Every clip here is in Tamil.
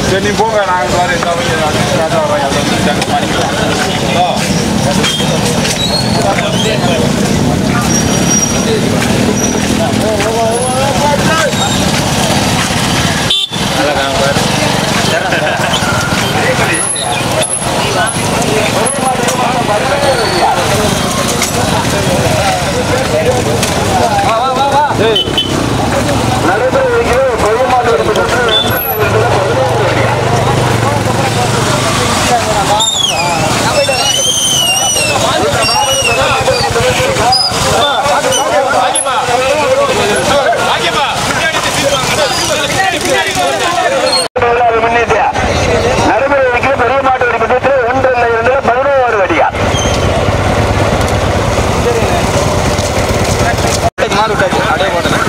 சரி நீ போங்க நாங்கள் வர இந்த வரைக்கும் அதை வந்து பண்ணிக்கலாம் நடைமுறைக்கு பெரிய மாட்டு வரி பட்சத்தில் ஒன்று இரண்டு பதினோரு அடியா மாடு விட்டாச்சு அப்படியே போட்டேன்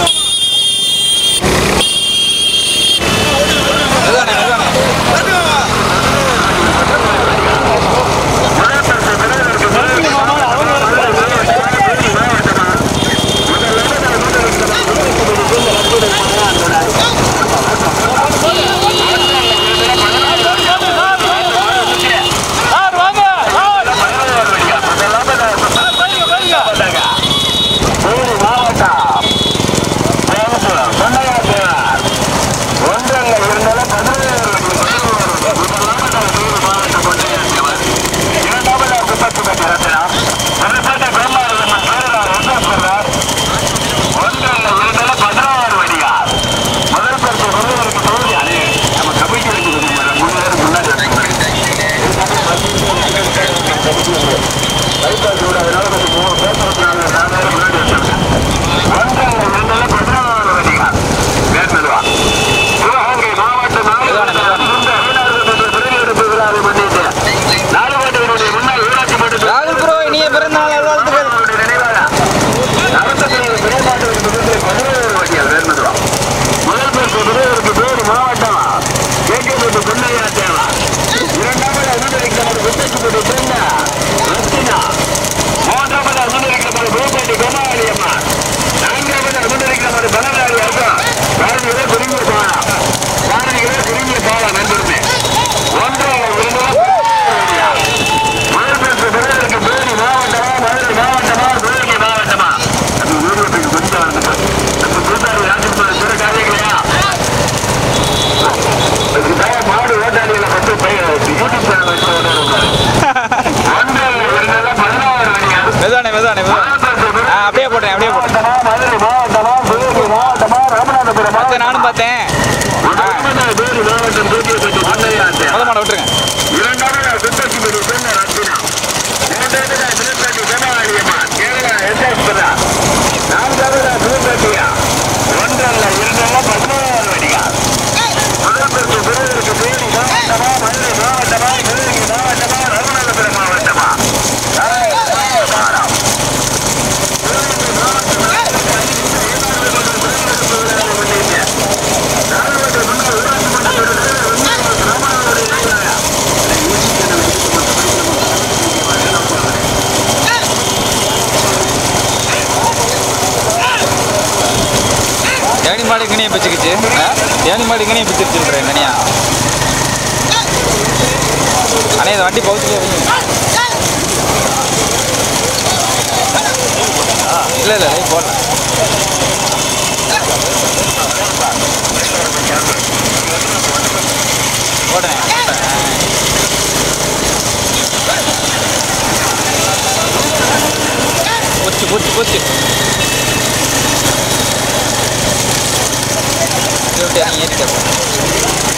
தேனி மாவட்டம் கோயம்புத்தூர், கொண்டையாத்தூர். ஒன்றல்ல இரண்டல்ல பதினேழு முதலாவதாக தேனி மாவட்டம் கொண்டையாத்தூர். இரண்டாவதாக குப்பத்துப்பட்டி ரத்னம். புதுப்பேட்டை பிரம்மானந்தம்மன் பேரலார் வெங்கடேஸ்வரர். ஒன்றல்ல இரண்டல்ல பதினாறு வடிகால். முதல் பரிசு பெறுவதற்கு தோல்வி அணி. நம்ம கமிட்டி இருக்குது. மூணு பேர் முன்னாடி பைபாஸ் ரோடு அதனால கொஞ்சம் மூணு பேசுறதுனால நாலு முன்னாடி வச்சிருக்கேன் ஒன்றல்ல இரண்டல்ல பதினாறு வடிகால். பேர் மெதுவா. சிவகங்கை மாவட்டம் நாகப்பட்டினம் அடுத்த வீணார்கள் பிரதியெடுப்பு விழாவை முன்னிட்டு நாலுகோட்டையினுடைய முன்னாள் ஊராட்சி மன்ற ராகுல் ப்ரோ இனிய பிறந்த நாள் நல்வாழ்த்துக்கள் அவருடைய நினைவாக நடத்தக்கூடிய பெரியமாட்டு விருதுகளை பதினேழு வடிகால் பேர் மெதுவா. முதல் பரிசு பெறுவதற்கு பேர் மாவட்டம் கேட்கப்பட்டு பொன்னையா தேவா இரண்டாவது அனுமதிக்கப்பட்ட விட்டுக்குப்பட்டு சேர்ந்த ரத்தினா மூன்றாவது அனுமதிக்கப்பட்ட பூப்பட்டி கோமாளி அம்மா நான்காவது அனுமதிக்கப்பட்ட பலராளி அர்த்தம் காரணிகளே குறுங்கிய பாலம் காரணிகளே குறுங்கிய பாலம் நண்பருமே ஒன்றாக முதல் பரிசு பெறுவதற்கு பேரி மாவட்டமா மதுரை மாவட்டமா சிவகங்கை மாவட்டமா அது ஊர்வலத்துக்கு கொஞ்சம் வந்து நம்ம கூட்டாளி ராஜகுமார் பிற காரியங்களையா இதுக்காக மாடு ஓட்டாளிகளை பற்றி போய் யூடியூப் சேனல் வச்சு ஓட்டாடுறாரு. ஒன்றில் இரண்டெல்லாம் பதினாறு வழிகள். மெதுவானே மெதுவானே மெதுவானே ஆ அப்படியே போட்டேன் அப்படியே போட்டேன் மாவட்டமா, மதுரை மாவட்டமா, சிவகங்கை மாவட்டமா, ராமநாதபுரம் பார்த்தேன் மாவட்டமா, நானும் பார்த்தேன் முதன்மையான பேரு மாவட்டம் தூக்கியப்பட்டு கொண்டையாச்சு. முத மாட விட்டுருங்க இரண்டாவது சுத்தசிபுரி பெண்ண ரத்தினா மூன்றாவது திருப்பதி பெண்ணாளியம்மா கேரளா எஸ்எஸ் பிரதா நான்காவது திருப்பதியா ஒன்றல்ல இரண்டல்ல பதினோரு வடிகா முதல் பரிசு பெறுவதற்கு தேனி மாவட்டமா மதுரை மாவட்டமா சிவகங்கை மாவட்டமா ராமநாதபுரம் மாவட்டமா மாவட்டம் ஏனி மாடு இங்கனையே பிச்சுக்கிச்சு ஏனி மாடு இங்கனையே பிச்சிருச்சுன்றேன் தனியா அண்ணே இந்த வண்டி பவுச்சிலே இல்லை இல்லை லைவ் போடல போட்டேன் போச்சு போச்சு போச்சு இது அப்படியே அங்கே ஏற்றிட்டேன்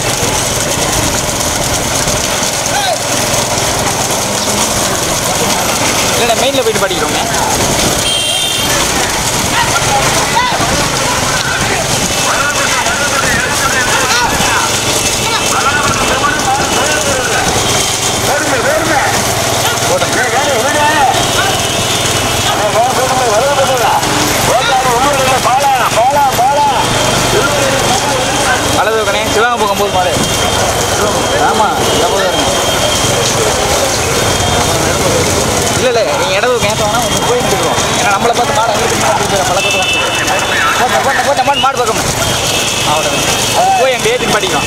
இல்லைடா மெயினில் போயிட்டு படிக்கிறோங்க வலது கணே சிவகங்கை போகும்போது மாடு ஆமாம் இல்லை இல்லை நீங்கள் இடது கேட்ட வேணா உங்களுக்கு போயிட்டு இருக்கோம் ஏன்னா நம்மளை பார்த்து மாடு அங்கே பழக்கத்தை போட்ட போட்ட மாடு மாடு பக்கம் அவ்வளோ அது போய் எங்கள் ஏஜென்ட் படிக்கும்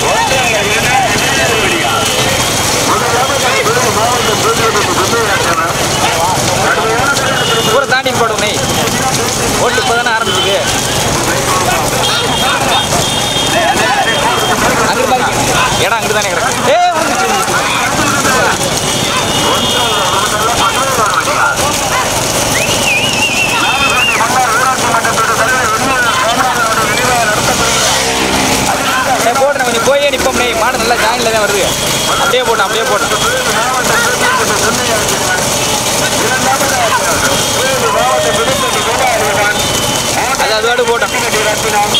ஊரை தாண்டி போடும் நெய் ஓட்டு இப்போ தானே ஆரம்பிக்குது அங்கே பாருங்க இடம் அங்கே தானே கிடக்கு ஏ போடுறேன் கொஞ்சம் போயே நிற்போம் நெய் மாடு நல்லா ஜாயின்ல தான் வருது அப்படியே போட்டோம் அப்படியே போட்டோம் அது அதோடு போட்டோம்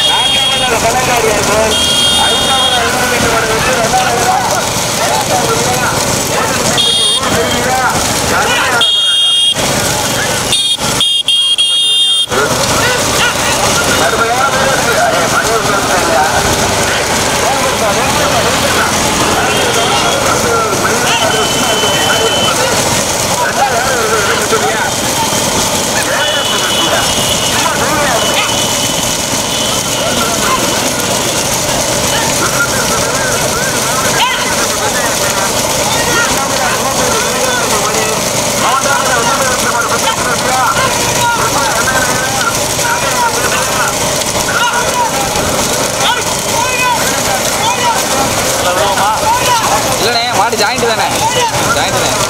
இல்லைண்ணே மாடு ஜாயிண்ட் தானே ஜாயிண்ட் தானே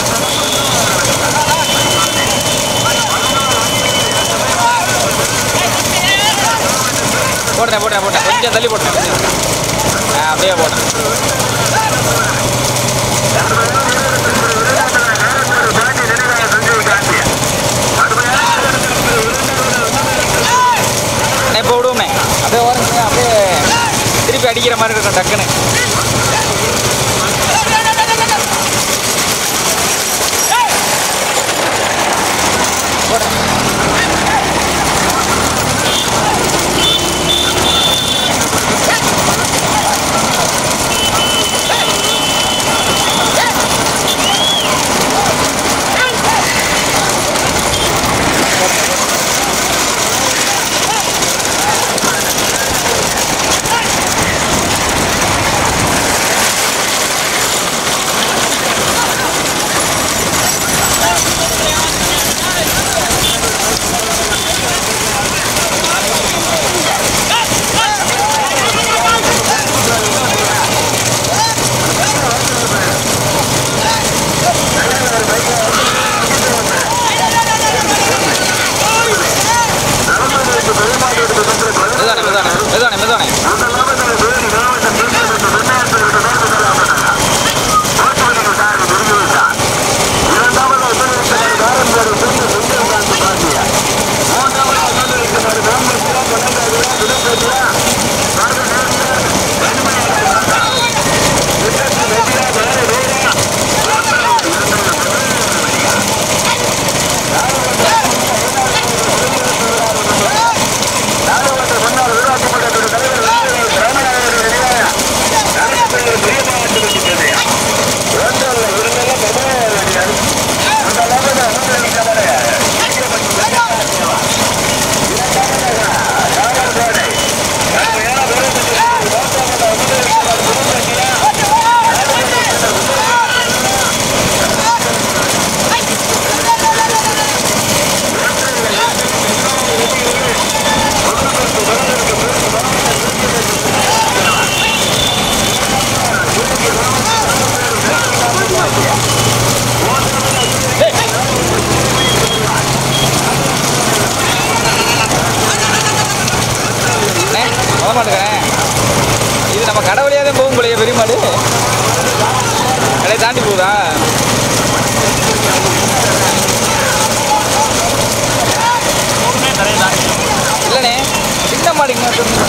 போட்டேன் போட்டேன் போட்டேன் கொஞ்சம் தள்ளி போட்டேன் கொஞ்சம் ஆ அப்படியே போட்டேன் அண்ணே இப்போ விடுவோமே அப்படியே ஓரங்க அப்படியே திருப்பி அடிக்கிற மாதிரி இருக்கும் டக்குன்னு மெதுவானே மெதுவானே மெதுவானே மெதுவானே அண்ணே போக மாட்டேங்கிறேன் இது நம்ம கடை வழியாக தான் போகும் போலையே பெரிய மாடு கடையை தாண்டி போகுதா இல்லைண்ணே சின்ன மாடுங்க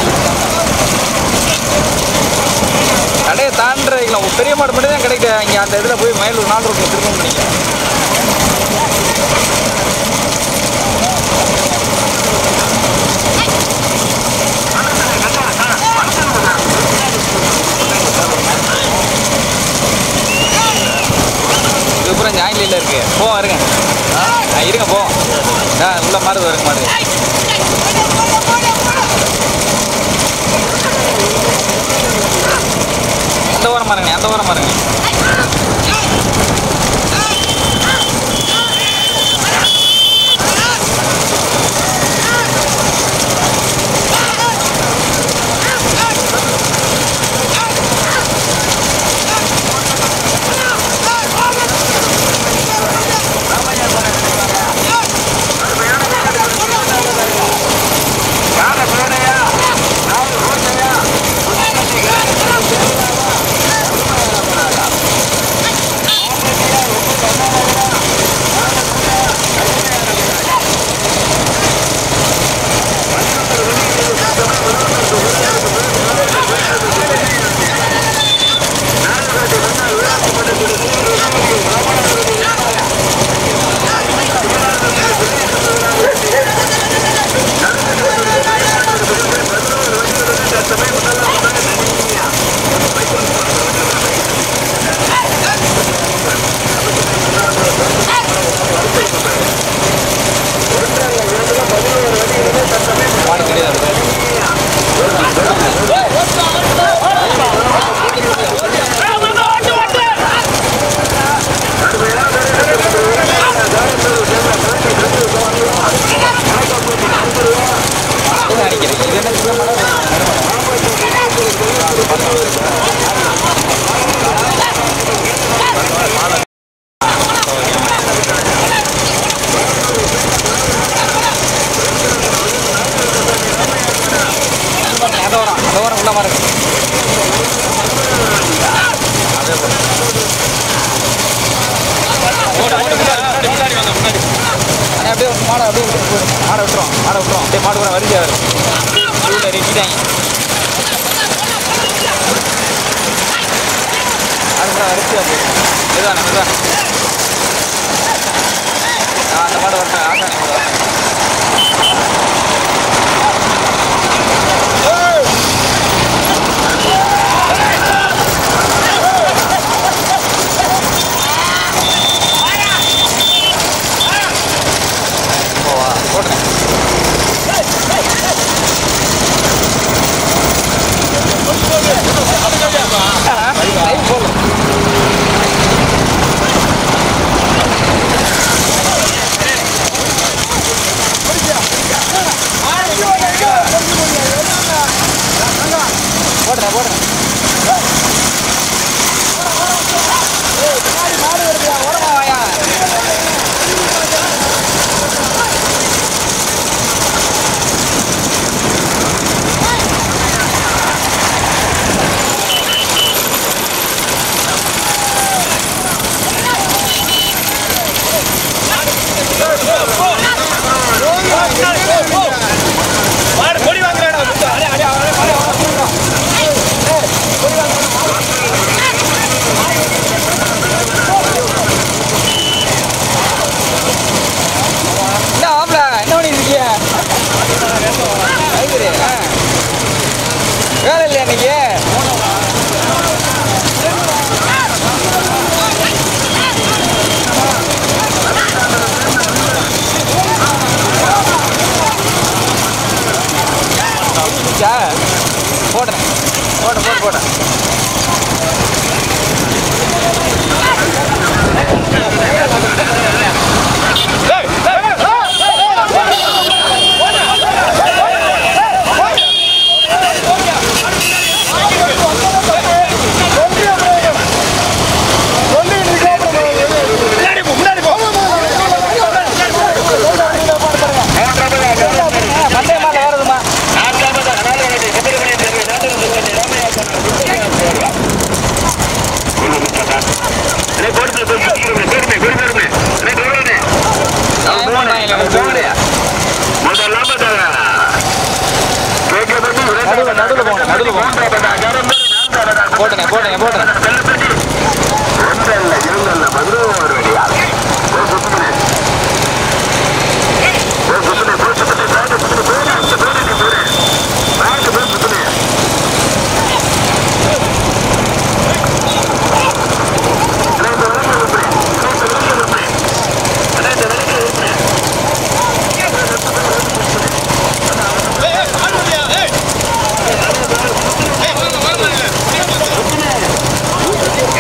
கடையை தாண்டுறீங்களா பெரிய மாடு மட்டும் தான் கிடைக்க இங்கே அந்த இதில் போய் மயிலூர் நாலு ரூபாய் திரும்ப பண்ணிக்க இதுக்கப்புறம் ஜாயின்ல இருக்கு போவோம் இருங்க ஆ, இருங்க போவோம் ஆ உள்ள மாடு வருங்க மாடு மாறுங்க காலை போடையா நாலு ரோட்டையா மாடு கிடையாது அடிக்கிறேன் இது என்ன சின்ன மாடா? அதை வரும் அதை வரும் உள்ள மாறுங்க அதே போல ஓடு ஓடு முன்னாடி முன்னாடி முன்னாடி வாங்க முன்னாடி அண்ணே அப்படியே ஒரு மாடை அப்படியே விட்டு போயிடும் மாடை விட்டுரும் மாடை விட்டுரும் அப்படியே மாடு கூட வரிசையாக வரும் ஸ்கூலில் ரெட்டிட்டாங்க அது கூட வரிசையாக போயிடும் இதுதானே இதுதான் ஆ அந்த மாடு வரட்டும் ஆசானே மாடு வரட்டும் போவா போட்டுறேன் லைவ் போடலாம் போடுறேன் போடுறேன் ஓரமா வாயா என்ன ஆம்பளை என்ன பண்ணிட்டு இருக்கீங்க ஐயரே, ஆ. வேலை இல்லையா இன்னைக்கு முடிச்சா? போடுறேன் போட்டேன் போட்டு போட்டேன் மண்டே மாலை வருதுமா நடுவுல, நடுவுல போங்க, நடுவுல போங்க. போட்டேனே போட்டேனே போட்டேன் ஏய்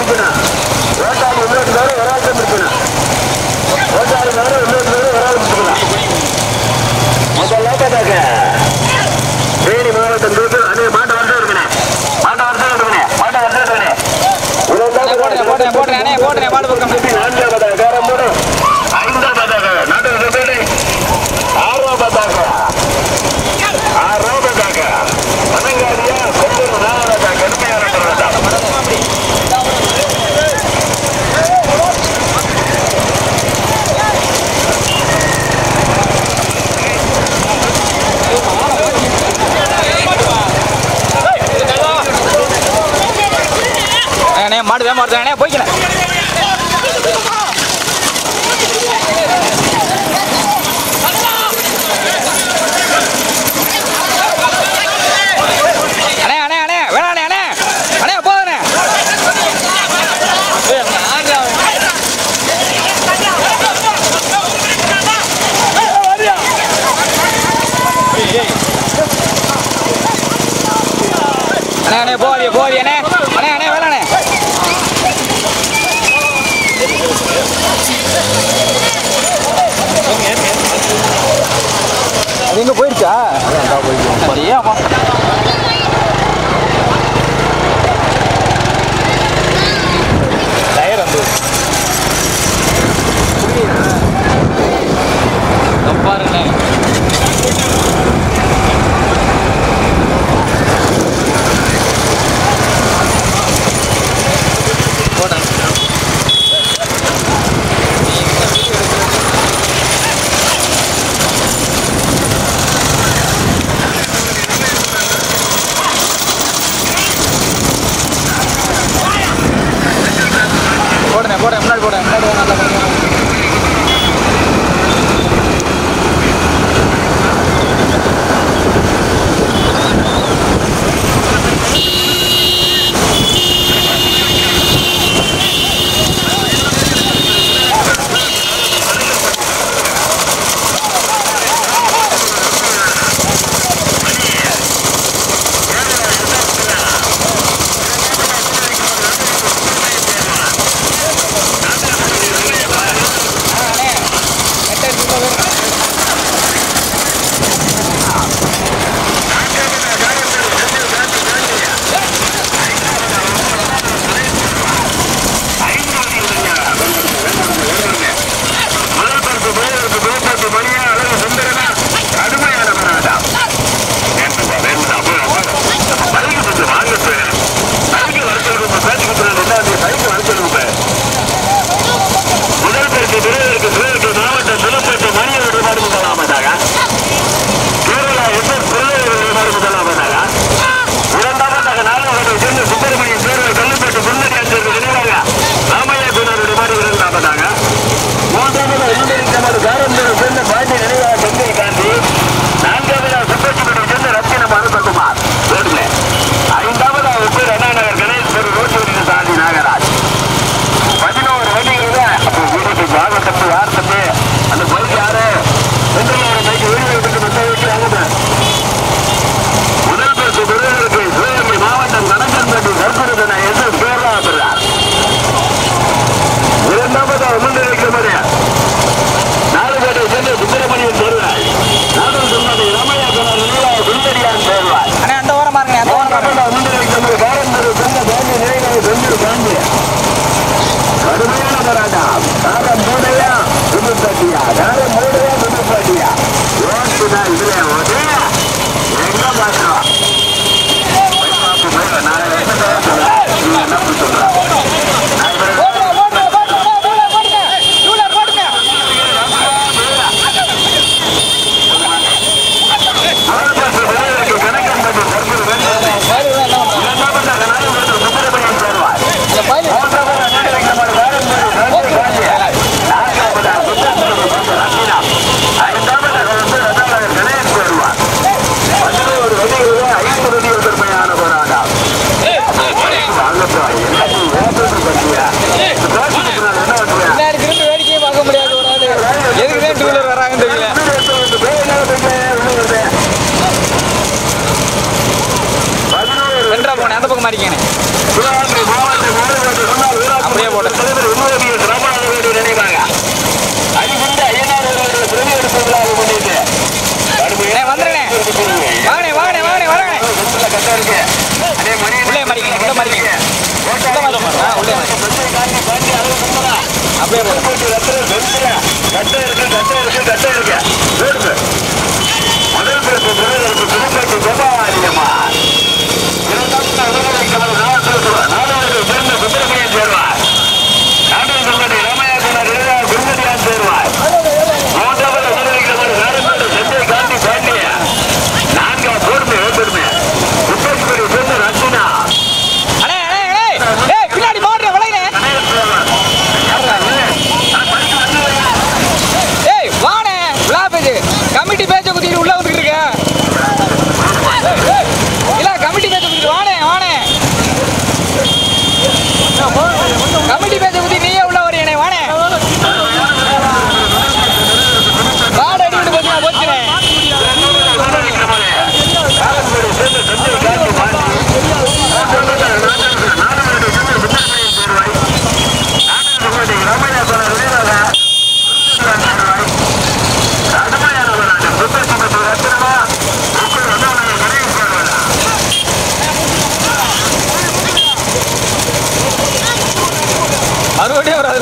இருக்கணும் ஓட்டாளி இன்னொரு பேரு ஒரு ஆள் தான் இருக்கணும் ஓட்டாளி வேற இன்னொரு பேரு ஒரு ஆள் இருக்கணும் முதல்ல பார்த்தாக்க தேனி மாவட்டம் தூத்து அண்ணே மாட்டை வந்து இருக்கணே மாட்டை வந்து இருக்கணே மாட்டை வந்து இருக்கணே போடுறேன் போடுறேன் போடுறேன் அண்ணே போடுறேன் பாடு பக்கம் நான்காவதாக காரம்பூர் ஐந்தாவதாக நாட்டு பேரு ஆறாவதாக ஆறாவதாக பனங்காரியா கொண்டூர் நாலாவதாக கடுமையான போராட்டம் அண்ணே மாடு வேமா வருது அண்ணே போய்க்கிறேன் அண்ணே அண்ணே அண்ணே வேணாம் அண்ணே அண்ணே அண்ணே போதுண்ணே அண்ணே அண்ணே போதி போதி அண்ணே அண்ணே அண்ணே வேணாண்ணே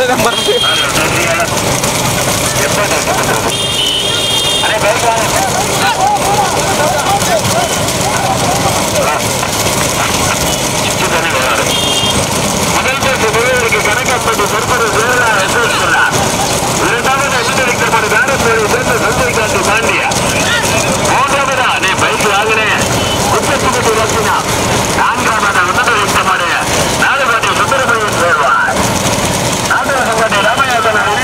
கீழே தான் பறந்து முதல் பரிசு பெறுவதற்கு கணக்கப்பட்டு சொற்பது சேர்ந்தா வென்றெடுத்துள்ளார் இரண்டாவது அங்கீகரிக்கப்பட்ட தாரப்பேரை சேர்ந்த சந்தை காட்டு பாண்டியா மூன்றாவதா நீ பைக் வாங்கினேன் குற்றத்துக்கு ரத்தினா நான்காவதா உன்னத மாடு நாலு பாட்டி சுந்தரமணியன் சேர்வார் நான்காவது பாட்டி ராமயாசன்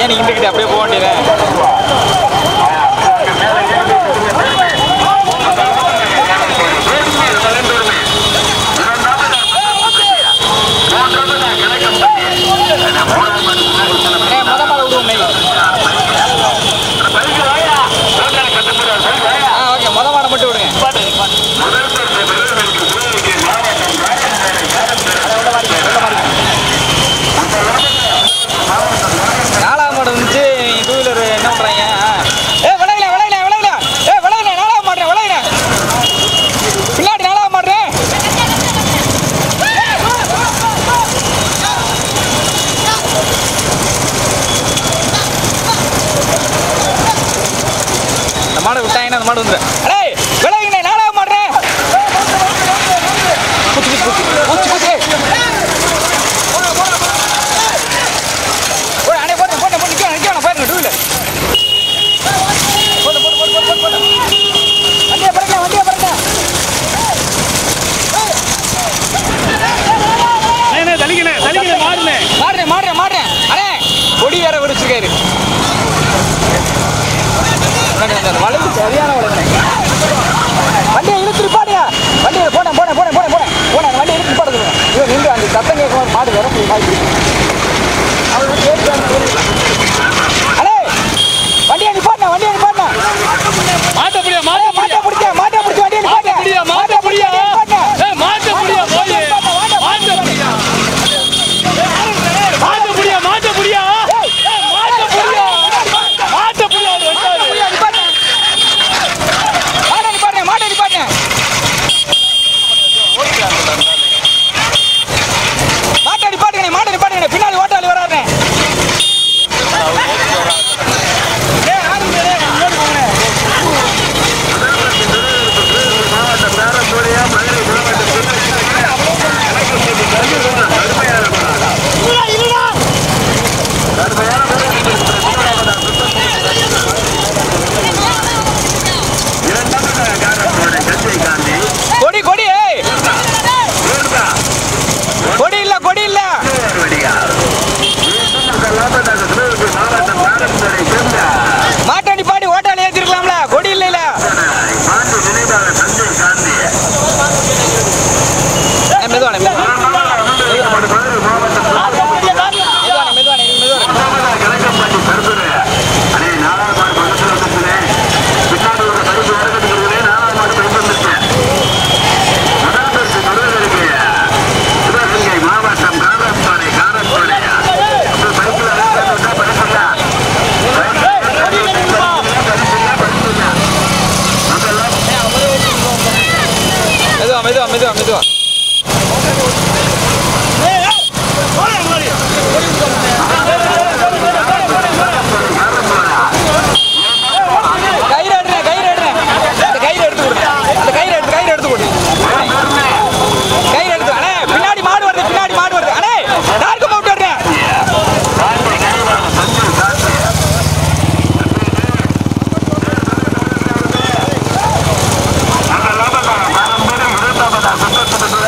நீ இங்கிட்டு அப்படியே போக வேண்டியதேன் அண்ணே மொத மாலை விடுவோம் நெய் ஆ ஓகே மொத மாடை மட்டும் விடுங்க நாலாவது மாடு வந்துச்சு டூ வீலர் என்ன பண்றாங்க ஏ விளையில விளையில விளையில ஏ விளையில நாலாவது மாடுறேன் விளையில பின்னாடி நாலாவது மாடுறேன் இந்த மாடு விட்டாங்கன்னா அந்த மாடு வந்துடும் அடே விளையிங்க நாலாவது மாடுறேன் குச்சி குச்சி குச்சி குச்சி ஓ அண்ணே போட்டு போட்டு போட்டு நிற்க நிற்க பாருங்க டூ வீலர் போட்டு போட்டு போட்டு போட்டு போட்டு வண்டியை பாருங்க வண்டியை பாருங்க அண்ணே தலிக்கணே தலிக்கணே மாறுனே மாடுறேன் மாடுறேன் மாடுறேன் அண்ணே கொடி வேற விரிச்சிருக்காரு முன்னாடி வந்தாரு. வளைவு சரியான வளைவு வண்டியை இழுத்து நிப்பாடுங்க வண்டியை போனேன் போனேன் போனேன் போனேன் போனேன் போனேன் வண்டியை இழுத்து நிப்பாடுங்க இவன் நின்று அந்த சத்தம் கேட்கும் போது மாடு வர முடியும் மாடு அவர் அண்ணே வண்டியை நிப்பாட்டினா வண்டியை நிப்பாட்டினா மாட்ட முடியா மாட்ட மாட்டை முடியா பிடிக்க மாட்டை பிடிச்ச வண்டியை மாட்ட முடியா மாட்ட முடியா நிப்பாட்டினா ஏய் மாட்ட முடியா போய் மாட்ட முடியா மாட்ட முடியா மாட்ட முடியா ஏய் மாட்ட முடியா மாட்ட முடியா அவர் வந்தாரு மாட்டை நிப்பாட்டினேன் மாட்டை நிப்பாட்டினேன் மாட்டை நிப்பாட்டுங்க மாட்டை நிப்பாட்டுங்க பின்னாடி ஓட்டாளி வராருண்ணே ஏய், ஆரம்பிங்க, டேய், முன்னாடி போங்கண்ணே. கொடி கொடி ஏய் கொடி இல்ல கொடி இல்ல மாட்டை நிப்பாட்டி ஓட்டாளி ஏத்திருக்கலாம்ல கொடி இல்ல இல்ல மெதுவானே மெதுவானே மெதுவானே நீ மெதுவானே மாவட்டம் காரப்பாறை காரப்பாறை மெதுவா மெதுவா மெதுவா மெதுவா கயிறு எடுறேன் கயிறு எடுறேன் அந்த கயிறு எடுத்து கொடுங்க அந்த கயிறு எடுத்து கயிறு எடுத்து கொடு கயிறு எடுத்து அண்ணே பின்னாடி மாடு வருது பின்னாடி மாடு வருது அண்ணே டார்க்கு போட்டு விடுறேன் அந்த லாபம் பாரம்பரியம் விருத்தாபதா சுத்தத்துக்கு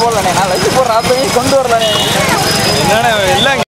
போடலண்ணே நான் லைவ் போடுறேன் அப்பயும் கொண்டு வரலண்ணே என்னண்ணே எல்லாம்